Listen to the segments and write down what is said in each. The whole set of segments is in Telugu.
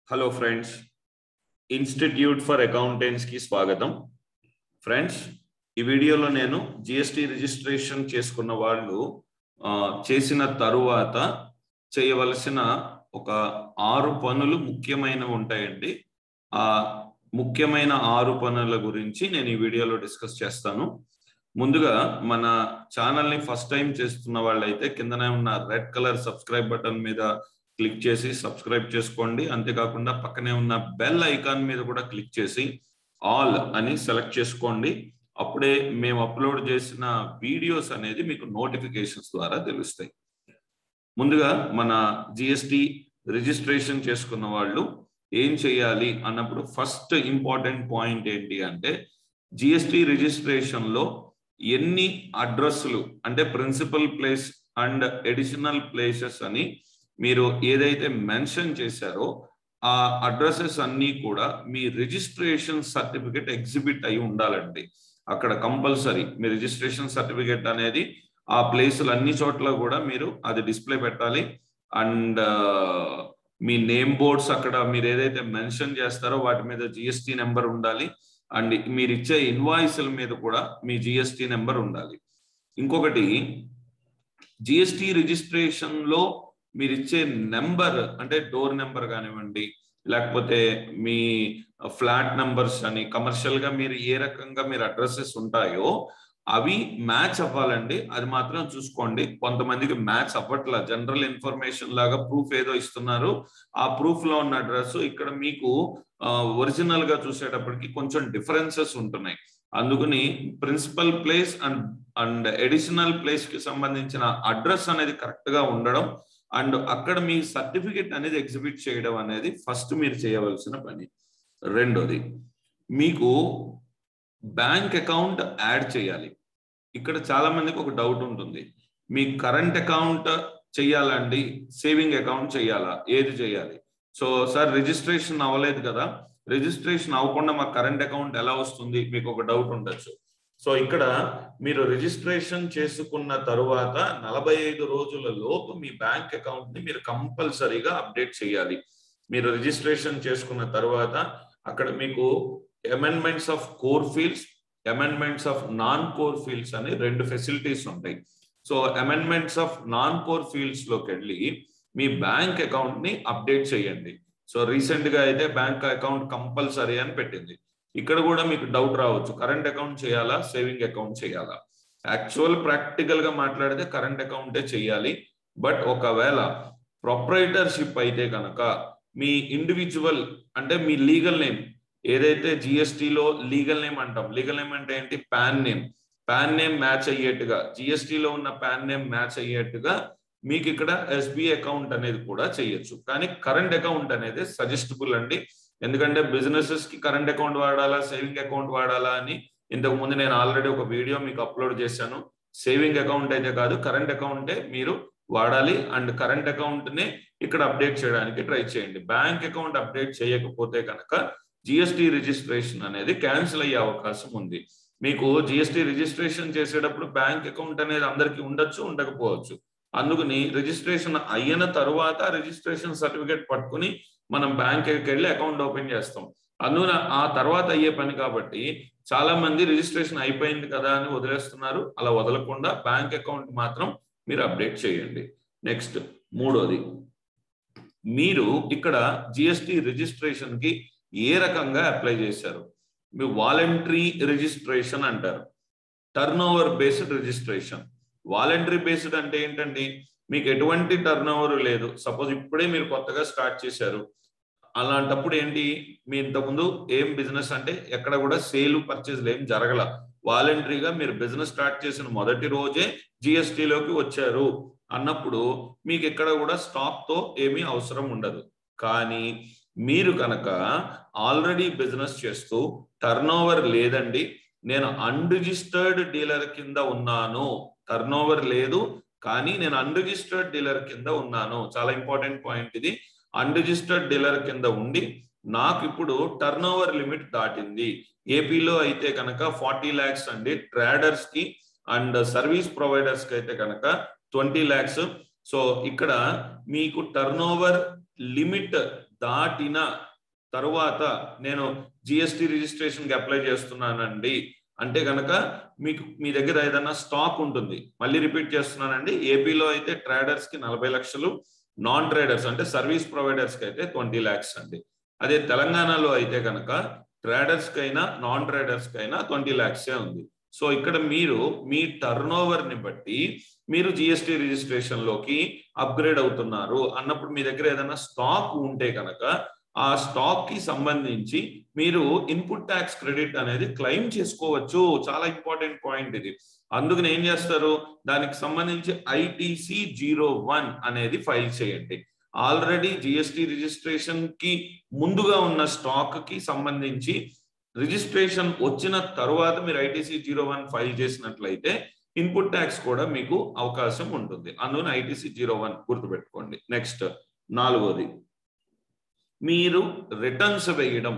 hello friends institute for accountants కి స్వాగతం ఫ్రెండ్స్ ఈ వీడియోలో నేను జిఎస్టి రిజిస్ట్రేషన్ చేసుకున్న వాళ్ళు ఆ, చేసిన తరువాత చేయవలసిన ఒక ఆరు పనులు ముఖ్యమైనవి ఉంటాయండి ఆ ముఖ్యమైన ఆరు పనుల గురించి నేను ఈ వీడియోలో డిస్కస్ చేస్తాను ముందుగా మన ఛానల్ని ఫస్ట్ టైం చేస్తున్న వాళ్ళైతే కిందనే ఉన్న రెడ్ కలర్ సబ్స్క్రైబ్ బటన్ మీద క్లిక్ చేసి సబ్స్క్రైబ్ చేసుకోండి అంతేకాకుండా పక్కనే ఉన్న బెల్ ఐకాన్ మీద కూడా క్లిక్ చేసి ఆల్ అని సెలెక్ట్ చేసుకోండి అప్పుడే మేము అప్లోడ్ చేసిన వీడియోస్ అనేది మీకు నోటిఫికేషన్స్ ద్వారా తెలుస్తాయి ముందుగా మన జిఎస్టి రిజిస్ట్రేషన్ చేసుకున్న వాళ్ళు ఏం చేయాలి అన్నప్పుడు ఫస్ట్ ఇంపార్టెంట్ పాయింట్ ఏంటి అంటే జిఎస్టి రిజిస్ట్రేషన్ లో ఎన్ని అడ్రస్లు అంటే principal place and additional places అని మీరు ఏదైతే మెన్షన్ చేశారో ఆ అడ్రసెస్ అన్ని కూడా మీ రిజిస్ట్రేషన్ సర్టిఫికెట్ ఎగ్జిబిట్ అయి ఉండాలండి అక్కడ కంపల్సరీ మీ రిజిస్ట్రేషన్ సర్టిఫికెట్ అనేది ఆ ప్లేసులు అన్ని చోట్ల కూడా మీరు అది డిస్ప్లే పెట్టాలి అండ్ మీ నేమ్ బోర్డ్స్ అక్కడ మీరు ఏదైతే మెన్షన్ చేస్తారో వాటి మీద జిఎస్టి నెంబర్ ఉండాలి అండ్ మీరు ఇచ్చే ఇన్వాయిస్ల మీద కూడా మీ జిఎస్టి నెంబర్ ఉండాలి ఇంకొకటి జిఎస్టి రిజిస్ట్రేషన్ లో మీరు ఇచ్చే నెంబర్ అంటే డోర్ నెంబర్ కానివ్వండి లేకపోతే మీ ఫ్లాట్ నెంబర్స్ అని కమర్షియల్ గా మీరు ఏ రకంగా మీరు అడ్రసెస్ ఉంటాయో అవి మ్యాచ్ అవ్వాలండి అది మాత్రం చూసుకోండి కొంతమందికి మ్యాచ్ అవ్వట్ల జనరల్ ఇన్ఫర్మేషన్ లాగా ప్రూఫ్ ఏదో ఇస్తున్నారు ఆ ప్రూఫ్ లో ఉన్న అడ్రస్ ఇక్కడ మీకు ఒరిజినల్ గా చూసేటప్పటికి కొంచెం డిఫరెన్సెస్ ఉంటున్నాయి అందుకని principal place and and additional place కి సంబంధించిన అడ్రస్ అనేది కరెక్ట్ గా ఉండడం అండ్ అక్కడ మీ సర్టిఫికెట్ అనేది ఎగ్జిబిట్ చేయడం అనేది ఫస్ట్ మీరు చేయవలసిన పని రెండోది మీకు బ్యాంక్ అకౌంట్ యాడ్ చేయాలి ఇక్కడ చాలా మందికి ఒక డౌట్ ఉంటుంది మీ కరెంట్ అకౌంట్ చెయ్యాలండి సేవింగ్ అకౌంట్ చెయ్యాలా ఏది చేయాలి సో సార్ రిజిస్ట్రేషన్ అవ్వలేదు కదా రిజిస్ట్రేషన్ అవ్వకుండా మా కరెంట్ అకౌంట్ ఎలా వస్తుంది మీకు ఒక డౌట్ ఉండొచ్చు సో ఇక్కడ మీరు రిజిస్ట్రేషన్ చేసుకున్న తరువాత నలభై ఐదు రోజుల లోపు మీ బ్యాంక్ అకౌంట్ ని మీరు కంపల్సరీగా అప్డేట్ చేయాలి మీరు రిజిస్ట్రేషన్ చేసుకున్న తర్వాత అక్కడ మీకు amendments of core fields amendments of non core fields అని రెండు ఫెసిలిటీస్ ఉంటాయి so amendments of non core fields లోకి వెళ్ళి మీ బ్యాంక్ అకౌంట్ ని అప్డేట్ చేయండి సో రీసెంట్ గా అయితే బ్యాంక్ అకౌంట్ కంపల్సరీ అని పెట్టింది ఇక్కడ కూడా మీకు డౌట్ రావచ్చు కరెంట్ అకౌంట్ చేయాలా సేవింగ్ అకౌంట్ చేయాలా యాక్చువల్ ప్రాక్టికల్ గా మాట్లాడితే కరెంట్ అకౌంటే చేయాలి బట్ ఒకవేళ ప్రొపరైటర్షిప్ అయితే కనుక మీ ఇండివిజువల్ అంటే మీ లీగల్ నేమ్ ఏదైతే జిఎస్టిలో లీగల్ నేమ్ అంటాం లీగల్ నేమ్ అంటే ఏంటి PAN name PAN name match అయ్యేట్టుగా జిఎస్టిలో ఉన్న పాన్ నేమ్ మ్యాచ్ అయ్యేట్టుగా మీకు ఇక్కడ ఎస్బీఐ అకౌంట్ అనేది కూడా చేయొచ్చు కానీ కరెంట్ అకౌంట్ అనేది సజెస్టబుల్ అండి ఎందుకంటే బిజినెసెస్ కి కరెంట్ అకౌంట్ వాడాలా సేవింగ్ అకౌంట్ వాడాలా అని ఇంతకు ముందు నేను ఆల్రెడీ ఒక వీడియో మీకు అప్లోడ్ చేశాను సేవింగ్ అకౌంట్ అయితే కాదు కరెంట్ అకౌంటే మీరు వాడాలి అండ్ కరెంట్ అకౌంట్ ని ఇక్కడ అప్డేట్ చేయడానికి ట్రై చేయండి బ్యాంక్ అకౌంట్ అప్డేట్ చేయకపోతే కనుక జిఎస్టి రిజిస్ట్రేషన్ అనేది క్యాన్సిల్ అయ్యే అవకాశం ఉంది మీకు జిఎస్టి రిజిస్ట్రేషన్ చేసేటప్పుడు బ్యాంక్ అకౌంట్ అనేది అందరికి ఉండొచ్చు ఉండకపోవచ్చు అందుకని రిజిస్ట్రేషన్ అయిన తరువాత రిజిస్ట్రేషన్ సర్టిఫికేట్ పట్టుకుని మనం బ్యాంక్కి వెళ్ళి అకౌంట్ ఓపెన్ చేస్తాం అందున ఆ తర్వాత అయ్యే పని కాబట్టి చాలా మంది రిజిస్ట్రేషన్ అయిపోయింది కదా అని వదిలేస్తున్నారు అలా వదలకుండా బ్యాంక్ అకౌంట్ మాత్రం మీరు అప్డేట్ చేయండి నెక్స్ట్ మూడోది మీరు ఇక్కడ జిఎస్టి రిజిస్ట్రేషన్ కి ఏ రకంగా అప్లై చేశారు మీ వాలంటరీ రిజిస్ట్రేషన్ అంటారు turnover based registration voluntary based అంటే ఏంటండి మీకు ఎటువంటి టర్న్ ఓవర్ లేదు సపోజ్ ఇప్పుడే మీరు కొత్తగా స్టార్ట్ చేశారు అలాంటప్పుడు ఏంటి మీ ఇంతకుముందు ఏం బిజినెస్ అంటే ఎక్కడ కూడా సేల్ పర్చేజ్ ఏం జరగల వాలంటరీగా మీరు బిజినెస్ స్టార్ట్ చేసిన మొదటి రోజే జిఎస్టిలోకి వచ్చారు అన్నప్పుడు మీకు ఎక్కడ కూడా స్టాక్ తో ఏమీ అవసరం ఉండదు కానీ మీరు కనుక ఆల్రెడీ బిజినెస్ చేస్తూ టర్న్ ఓవర్ లేదండి నేను అన్రిజిస్టర్డ్ డీలర్ కింద ఉన్నాను టర్న్ ఓవర్ లేదు కానీ నేను అన్రిజిస్టర్డ్ డీలర్ కింద ఉన్నాను చాలా ఇంపార్టెంట్ పాయింట్ ఇది అన్రిజిస్టర్డ్ డీలర్ కింద ఉండి నాకు ఇప్పుడు టర్న్ ఓవర్ లిమిట్ దాటింది ఏపీలో అయితే కనుక ఫార్టీ ల్యాక్స్ అండి ట్రేడర్స్ కి అండ్ సర్వీస్ ప్రొవైడర్స్ కి అయితే కనుక ట్వంటీ ల్యాక్స్ సో ఇక్కడ మీకు టర్న్ ఓవర్ లిమిట్ దాటిన తరువాత నేను జిఎస్టి రిజిస్ట్రేషన్కి అప్లై చేస్తున్నానండి అంటే కనుక మీకు మీ దగ్గర ఏదైనా స్టాక్ ఉంటుంది మళ్ళీ రిపీట్ చేస్తున్నానండి ఏపీలో అయితే ట్రేడర్స్ కి నలభై లక్షలు నాన్ ట్రేడర్స్ అంటే సర్వీస్ ప్రొవైడర్స్ కి అయితే ట్వంటీ ల్యాక్స్ అండి అదే తెలంగాణలో అయితే కనుక ట్రేడర్స్ కైనా నాన్ ట్రేడర్స్ కైనా ట్వంటీ ల్యాక్సే ఉంది సో ఇక్కడ మీరు మీ టర్న్ ని బట్టి మీరు జిఎస్టి రిజిస్ట్రేషన్ లోకి అప్గ్రేడ్ అవుతున్నారు అన్నప్పుడు మీ దగ్గర ఏదైనా స్టాక్ ఉంటే కనుక ఆ స్టాక్ కి సంబంధించి మీరు ఇన్పుట్ ట్యాక్స్ క్రెడిట్ అనేది క్లెయిమ్ చేసుకోవచ్చు చాలా ఇంపార్టెంట్ పాయింట్ ఇది అందుకని ఏం చేస్తారు దానికి సంబంధించి ఐటీసీ జీరో వన్ అనేది ఫైల్ చేయండి ఆల్రెడీ జిఎస్టి రిజిస్ట్రేషన్ కి ముందుగా ఉన్న స్టాక్ కి సంబంధించి రిజిస్ట్రేషన్ వచ్చిన తర్వాత మీరు ఐటీసీ జీరో వన్ ఫైల్ చేసినట్లయితే ఇన్పుట్ ట్యాక్స్ కూడా మీకు అవకాశం ఉంటుంది అందువల్ల ఐటీసీ జీరో వన్ గుర్తుపెట్టుకోండి నెక్స్ట్ నాలుగోది మీరు రిటర్న్స్ వేయడం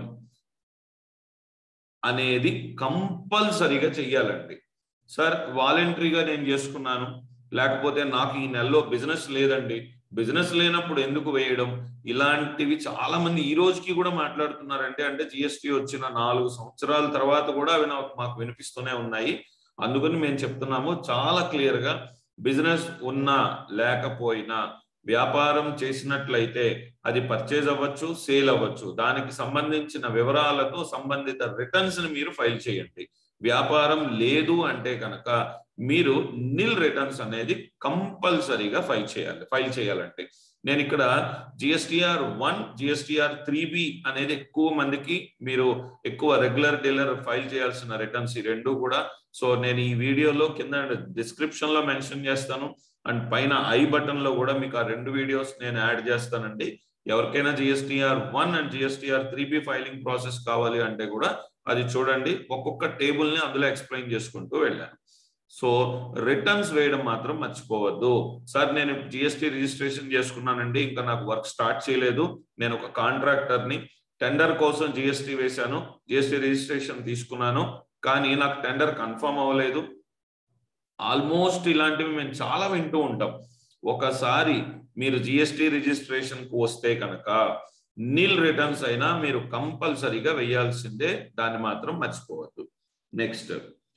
అనేది కంపల్సరీగా చెయ్యాలండి సార్ వాలంటరీగా నేను చేసుకున్నాను లేకపోతే నాకు ఈ నెలలో బిజినెస్ లేదండి బిజినెస్ లేనప్పుడు ఎందుకు వేయడం ఇలాంటివి చాలా మంది ఈ రోజుకి కూడా మాట్లాడుతున్నారంటే అంటే జిఎస్టి వచ్చిన నాలుగు సంవత్సరాల తర్వాత కూడా అవి నాకు మాకు వినిపిస్తూనే ఉన్నాయి అందుకని మేము చెప్తున్నాము చాలా క్లియర్ గా బిజినెస్ ఉన్నా లేకపోయినా వ్యాపారం చేసినట్లయితే అది పర్చేజ్ అవ్వచ్చు సేల్ అవ్వచ్చు దానికి సంబంధించిన వివరాలతో సంబంధిత రిటర్న్స్ ని మీరు ఫైల్ చేయండి వ్యాపారం లేదు అంటే కనుక మీరు నిల్ రిటర్న్స్ అనేది కంపల్సరీగా ఫైల్ చేయాలి ఫైల్ చేయాలంటే నేను ఇక్కడ GSTR one GSTR three B అనేది ఎక్కువ మందికి మీరు ఎక్కువ రెగ్యులర్ డీలర్ ఫైల్ చేయాల్సిన రిటర్న్స్ ఈ రెండు కూడా సో నేను ఈ వీడియోలో కింద డిస్క్రిప్షన్ లో మెన్షన్ చేస్తాను అండ్ పైన ఐ బటన్ లో కూడా మీకు ఆ రెండు వీడియోస్ నేను యాడ్ చేస్తానండి ఎవరికైనా GSTR one and GSTR three B filing process కావాలి అంటే కూడా అది చూడండి ఒక్కొక్క టేబుల్ ని అందులో ఎక్స్ప్లెయిన్ చేసుకుంటూ వెళ్ళాను సో రిటర్న్స్ వేయడం మాత్రం మర్చిపోవద్దు సార్ నేను జిఎస్టి రిజిస్ట్రేషన్ చేసుకున్నానండి ఇంకా నాకు వర్క్ స్టార్ట్ చేయలేదు నేను ఒక కాంట్రాక్టర్ ని టెండర్ కోసం జిఎస్టి వేశాను జిఎస్టి రిజిస్ట్రేషన్ తీసుకున్నాను కానీ నాకు టెండర్ కన్ఫర్మ్ అవ్వలేదు ఆల్మోస్ట్ ఇలాంటివి మేము చాలా వింటూ ఉంటాం ఒకసారి మీరు జిఎస్టి రిజిస్ట్రేషన్ కు వస్తే కనుక నిల్ రిటర్న్స్ అయినా మీరు కంపల్సరీగా వేయాల్సిందే దాన్ని మాత్రం మర్చిపోవద్దు నెక్స్ట్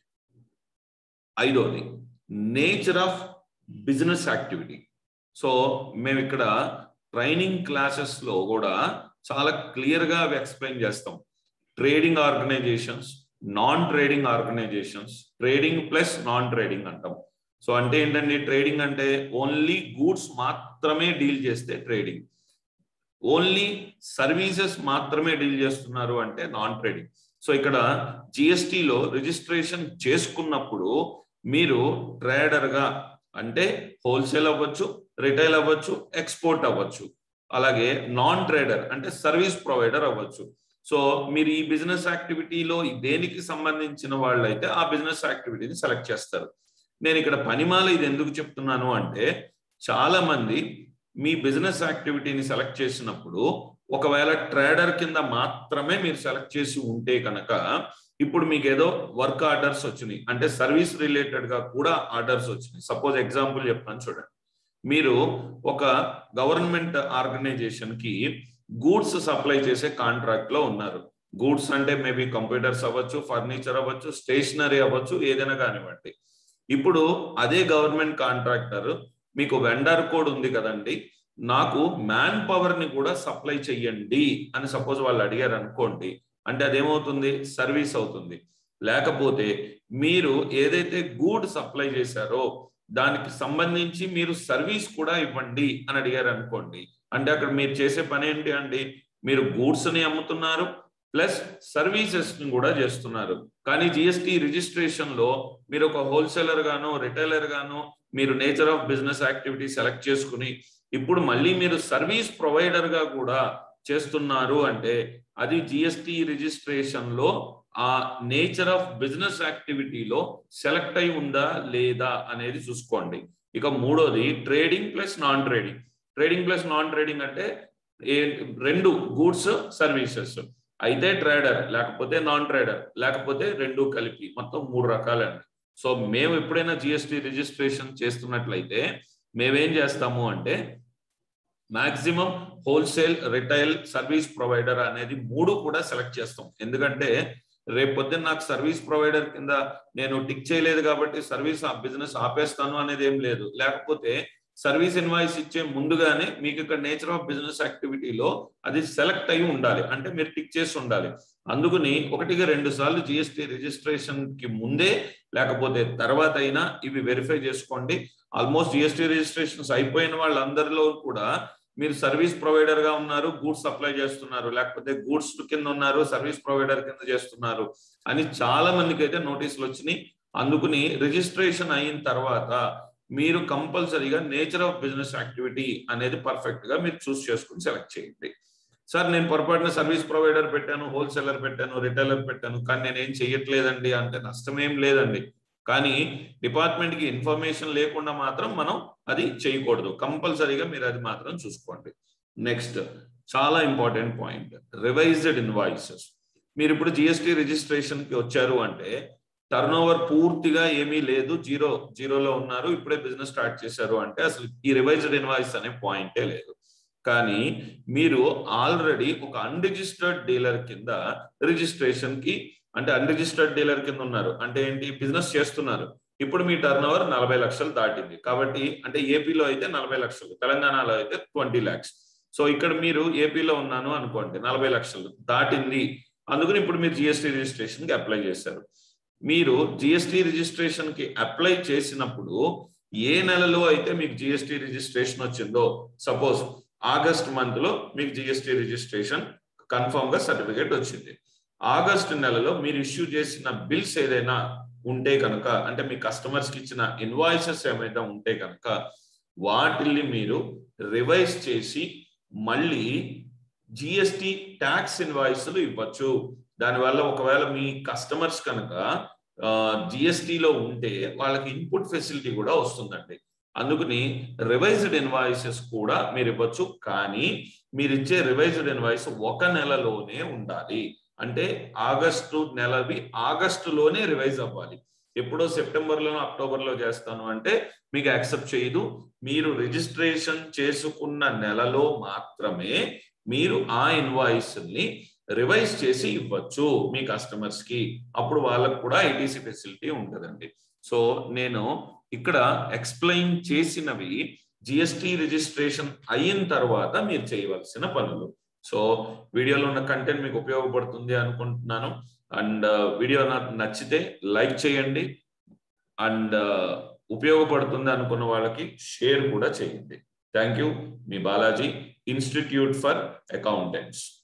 ఐదోది nature of business activity so మేము ఇక్కడ ట్రైనింగ్ క్లాసెస్ లో కూడా చాలా క్లియర్ గా అవి ఎక్స్ప్లెయిన్ చేస్తాం trading organisations non trading organisations trading plus non trading అంటాం సో అంటే ఏంటండి ట్రేడింగ్ అంటే ఓన్లీ గూడ్స్ మాత్రమే డీల్ చేస్తే ట్రేడింగ్ ఓన్లీ సర్వీసెస్ మాత్రమే డీల్ చేస్తున్నారు అంటే నాన్ ట్రేడింగ్ సో ఇక్కడ జిఎస్టిలో రిజిస్ట్రేషన్ చేసుకున్నప్పుడు మీరు ట్రేడర్ గా అంటే హోల్సేల్ అవ్వచ్చు రిటైల్ అవ్వచ్చు ఎక్స్పోర్ట్ అవ్వచ్చు అలాగే నాన్ ట్రేడర్ అంటే సర్వీస్ ప్రొవైడర్ అవ్వచ్చు సో మీరు ఈ బిజినెస్ యాక్టివిటీలో దేనికి సంబంధించిన వాళ్ళైతే ఆ బిజినెస్ యాక్టివిటీని సెలెక్ట్ చేస్తారు నేను ఇక్కడ పనిమాల ఇది ఎందుకు చెప్తున్నాను అంటే చాలా మంది మీ బిజినెస్ యాక్టివిటీని సెలెక్ట్ చేసినప్పుడు ఒకవేళ ట్రేడర్ కింద మాత్రమే మీరు సెలెక్ట్ చేసి ఉంటే కనుక ఇప్పుడు మీకు ఏదో వర్క్ ఆర్డర్స్ వచ్చినాయి అంటే సర్వీస్ రిలేటెడ్ గా కూడా ఆర్డర్స్ వచ్చినాయి సపోజ్ ఎగ్జాంపుల్ చెప్తాను చూడండి మీరు ఒక గవర్నమెంట్ ఆర్గనైజేషన్ కి గూడ్స్ సప్లై చేసే కాంట్రాక్ట్ లో ఉన్నారు గూడ్స్ అంటే మేబీ కంప్యూటర్స్ అవ్వచ్చు ఫర్నిచర్ అవ్వచ్చు స్టేషనరీ అవ్వచ్చు ఏదైనా కానివ్వండి ఇప్పుడు అదే గవర్నమెంట్ కాంట్రాక్టర్ మీకు వెండర్ కోడ్ ఉంది కదండి నాకు మ్యాన్ పవర్ ని కూడా సప్లై చెయ్యండి అని సపోజ్ వాళ్ళు అడిగారు అనుకోండి అంటే అదేమవుతుంది సర్వీస్ అవుతుంది లేకపోతే మీరు ఏదైతే గూడ్ సప్లై చేశారో దానికి సంబంధించి మీరు సర్వీస్ కూడా ఇవ్వండి అని అడిగారు అనుకోండి అంటే అక్కడ మీరు చేసే పని ఏంటి అండి మీరు గూడ్స్ ని అమ్ముతున్నారు ప్లస్ సర్వీసెస్ ని కూడా చేస్తున్నారు కానీ జిఎస్టి రిజిస్ట్రేషన్ లో మీరు ఒక హోల్సేలర్ గాను రిటైలర్ గాను మీరు nature of business activity select చేసుకుని ఇప్పుడు మళ్ళీ మీరు సర్వీస్ ప్రొవైడర్ గా కూడా చేస్తున్నారు అంటే అది జిఎస్టి రిజిస్ట్రేషన్ లో ఆ నేచర్ ఆఫ్ బిజినెస్ యాక్టివిటీలో సెలెక్ట్ అయి ఉందా లేదా అనేది చూసుకోండి ఇక మూడోది trading plus non trading trading plus non trading అంటే ఏ రెండు గూడ్స్ సర్వీసెస్ అయితే ట్రేడర్ లేకపోతే నాన్ ట్రేడర్ లేకపోతే రెండు కలిపి మొత్తం మూడు రకాలండి సో మేము ఎప్పుడైనా జిఎస్టి రిజిస్ట్రేషన్ చేస్తున్నట్లయితే మేమేం చేస్తాము అంటే maximum wholesale retail service provider అనేది మూడు కూడా సెలెక్ట్ చేస్తాం ఎందుకంటే రేపు పొద్దున్న నాకు సర్వీస్ ప్రొవైడర్ కింద నేను టిక్ చేయలేదు కాబట్టి సర్వీస్ బిజినెస్ ఆపేస్తాను అనేది ఏం లేదు లేకపోతే సర్వీస్ ఇన్వాయిస్ ఇచ్చే ముందుగానే మీకు ఇక్కడ నేచర్ ఆఫ్ బిజినెస్ యాక్టివిటీలో అది సెలెక్ట్ అయి ఉండాలి అంటే మీరు టిక్ చేసి ఉండాలి అందుకని ఒకటిగా రెండు సార్లు జిఎస్టి రిజిస్ట్రేషన్ కి ముందే లేకపోతే తర్వాత అయినా ఇవి వెరిఫై చేసుకోండి ఆల్మోస్ట్ జిఎస్టి రిజిస్ట్రేషన్స్ అయిపోయిన వాళ్ళందరిలో కూడా మీరు సర్వీస్ ప్రొవైడర్ గా ఉన్నారు గూడ్స్ సప్లై చేస్తున్నారు లేకపోతే గూడ్స్ కింద ఉన్నారు సర్వీస్ ప్రొవైడర్ కింద చేస్తున్నారు అని చాలా మందికి అయితే నోటీసులు వచ్చినాయి అందుకుని రిజిస్ట్రేషన్ అయిన తర్వాత మీరు కంపల్సరీగా నేచర్ ఆఫ్ బిజినెస్ యాక్టివిటీ అనేది పర్ఫెక్ట్ గా మీరు చూస్ చేసుకుని సెలెక్ట్ చేయండి సార్ నేను పొరపాటున సర్వీస్ ప్రొవైడర్ పెట్టాను హోల్సేలర్ పెట్టాను రిటైలర్ పెట్టాను కానీ నేను ఏం చెయ్యట్లేదండి అంటే నష్టమేం లేదండి కానీ డిపార్ట్మెంట్ కి ఇన్ఫర్మేషన్ లేకుండా మాత్రం మనం అది చేయకూడదు కంపల్సరీగా మీరు అది మాత్రం చూసుకోండి నెక్స్ట్ చాలా ఇంపార్టెంట్ పాయింట్ రివైజ్డ్ ఇన్వాయిసెస్ మీరు ఇప్పుడు జిఎస్టి రిజిస్ట్రేషన్ కి వచ్చారు అంటే టర్న్ ఓవర్ పూర్తిగా ఏమీ లేదు జీరో జీరోలో ఉన్నారు ఇప్పుడే బిజినెస్ స్టార్ట్ చేశారు అంటే అసలు ఈ రివైజ్డ్ ఇన్వాయిస్ అనే పాయింటే లేదు కానీ మీరు ఆల్రెడీ ఒక అన్రిజిస్టర్డ్ డీలర్ కింద రిజిస్ట్రేషన్ కి అంటే అన్రిజిస్టర్డ్ డీలర్ కింద ఉన్నారు అంటే ఏంటి బిజినెస్ చేస్తున్నారు ఇప్పుడు మీ టర్న్ ఓవర్ నలభై లక్షలు దాటింది కాబట్టి అంటే ఏపీలో అయితే నలభై లక్షలు తెలంగాణలో అయితే ట్వంటీ ల్యాక్స్ సో ఇక్కడ మీరు ఏపీలో ఉన్నాను అనుకోండి నలభై లక్షలు దాటింది అందుకని ఇప్పుడు మీరు జిఎస్టీ రిజిస్ట్రేషన్ కి అప్లై చేశారు మీరు జిఎస్టీ రిజిస్ట్రేషన్ కి అప్లై చేసినప్పుడు ఏ నెలలో అయితే మీకు జిఎస్టీ రిజిస్ట్రేషన్ వచ్చిందో సపోజ్ ఆగస్ట్ మంత్ లో మీకు జిఎస్టీ రిజిస్ట్రేషన్ కన్ఫర్మ్ గా సర్టిఫికేట్ వచ్చింది ఆగస్ట్ నెలలో మీరు ఇష్యూ చేసిన బిల్స్ ఏదైనా ఉంటే కనుక అంటే మీ కస్టమర్స్ కి ఇచ్చిన ఇన్వాయిసెస్ ఏమైనా ఉంటే కనుక వాటిల్ని మీరు రివైజ్ చేసి మళ్ళీ జిఎస్టి ట్యాక్స్ ఇన్వాయిస్లు ఇవ్వచ్చు దానివల్ల ఒకవేళ మీ కస్టమర్స్ కనుక జిఎస్టిలో ఉంటే వాళ్ళకి ఇన్పుట్ ఫెసిలిటీ కూడా వస్తుందండి అందుకని రివైజ్డ్ ఇన్వాయిసెస్ కూడా మీరు ఇవ్వచ్చు కానీ మీరు ఇచ్చే రివైజ్డ్ ఇన్వాయిస్ ఒక నెలలోనే ఉండాలి అంటే ఆగస్టు నెలవి ఆగస్టులోనే రివైజ్ అవ్వాలి ఎప్పుడో సెప్టెంబర్లోనో అక్టోబర్లో చేస్తాను అంటే మీకు యాక్సెప్ట్ చేయదు మీరు రిజిస్ట్రేషన్ చేసుకున్న నెలలో మాత్రమే మీరు ఆ ఇన్వాయిస్ ని రివైజ్ చేసి ఇవ్వచ్చు మీ కస్టమర్స్ కి అప్పుడు వాళ్ళకు కూడా ఐటీసీ ఫెసిలిటీ ఉంటుందండి సో నేను ఇక్కడ ఎక్స్ప్లెయిన్ చేసినవి జిఎస్టి రిజిస్ట్రేషన్ అయిన తర్వాత మీరు చేయవలసిన పనులు సో వీడియోలో ఉన్న కంటెంట్ మీకు ఉపయోగపడుతుంది అనుకుంటున్నాను అండ్ వీడియో నాకు నచ్చితే లైక్ చేయండి అండ్ ఉపయోగపడుతుంది అనుకున్న వాళ్ళకి షేర్ కూడా చేయండి థ్యాంక్ యూ మీ బాలాజీ ఇన్స్టిట్యూట్ ఫర్ అకౌంటెంట్స్